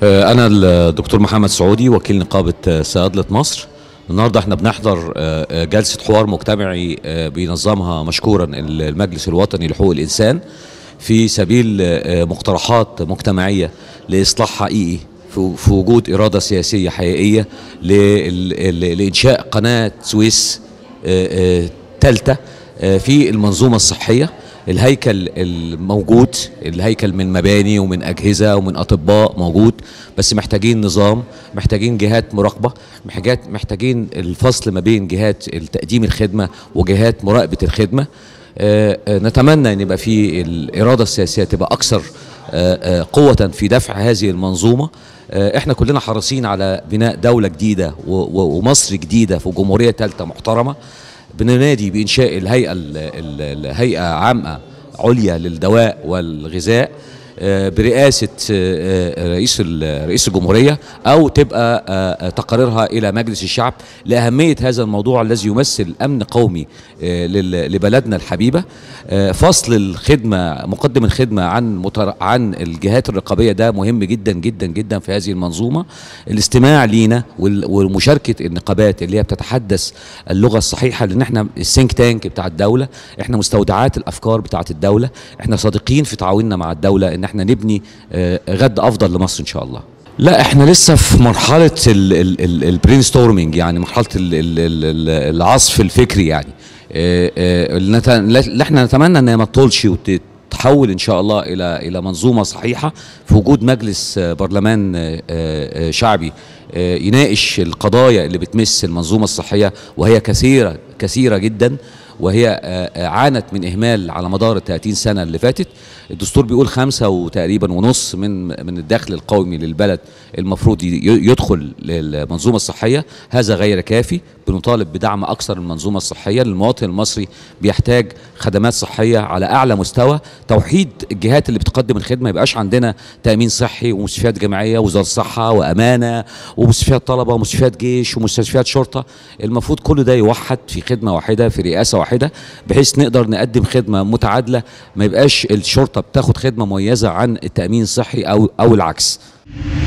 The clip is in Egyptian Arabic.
أنا الدكتور محمد سعودي وكيل نقابة صيادلة مصر النهارده احنا بنحضر جلسة حوار مجتمعي بينظمها مشكورا المجلس الوطني لحقوق الإنسان في سبيل مقترحات مجتمعية لإصلاح حقيقي في وجود إرادة سياسية حقيقية لإنشاء قناة سويس ثالثة في المنظومة الصحية الهيكل الموجود الهيكل من مباني ومن أجهزة ومن أطباء موجود بس محتاجين نظام محتاجين جهات مراقبة محتاجات محتاجين الفصل ما بين جهات تقديم الخدمة وجهات مراقبة الخدمة نتمنى أن يبقى في الإرادة السياسية تبقى أكثر قوة في دفع هذه المنظومة احنا كلنا حريصين على بناء دولة جديدة ومصر جديدة في جمهورية ثالثة محترمة بننادي بإنشاء الهيئة الهيئة عامة عليا للدواء والغذاء برئاسة رئيس رئيس الجمهورية أو تبقى تقاريرها إلى مجلس الشعب لأهمية هذا الموضوع الذي يمثل أمن قومي لبلدنا الحبيبة فصل الخدمة مقدم الخدمة عن عن الجهات الرقابية ده مهم جدا جدا جدا في هذه المنظومة الاستماع لينا ومشاركة النقابات اللي هي بتتحدث اللغة الصحيحة لأن احنا السينك تانك بتاع الدولة احنا مستودعات الأفكار بتاعت الدولة احنا صادقين في تعاوننا مع الدولة ان احنا نبني غد افضل لمصر ان شاء الله لا احنا لسه في مرحله البرين ستورمنج يعني مرحله ال ال ال العصف الفكري يعني اللي احنا نتمنى انها ما تطولش وتتحول ان شاء الله الى الى منظومه صحيحه في وجود مجلس برلمان شعبي يناقش القضايا اللي بتمس المنظومه الصحيه وهي كثيره كثيره جدا وهي عانت من إهمال على مدار ال 30 سنة اللي فاتت الدستور بيقول خمسة وتقريبا ونص من من الدخل القومي للبلد المفروض يدخل للمنظومة الصحية هذا غير كافي بنطالب بدعم أكثر المنظومة الصحية للمواطن المصري بيحتاج خدمات صحية على أعلى مستوى توحيد الجهات اللي بتقدم الخدمة يبقاش عندنا تأمين صحي ومستشفيات جامعية وزارة الصحة وأمانة ومستشفيات طلبة ومستشفيات جيش ومستشفيات شرطة المفروض كل ده يوحد في خدمة واحدة في رئاسة واحدة بحيث نقدر نقدم خدمة متعادلة ما يبقاش الشرطة بتاخد خدمة مميزة عن التأمين الصحي أو أو العكس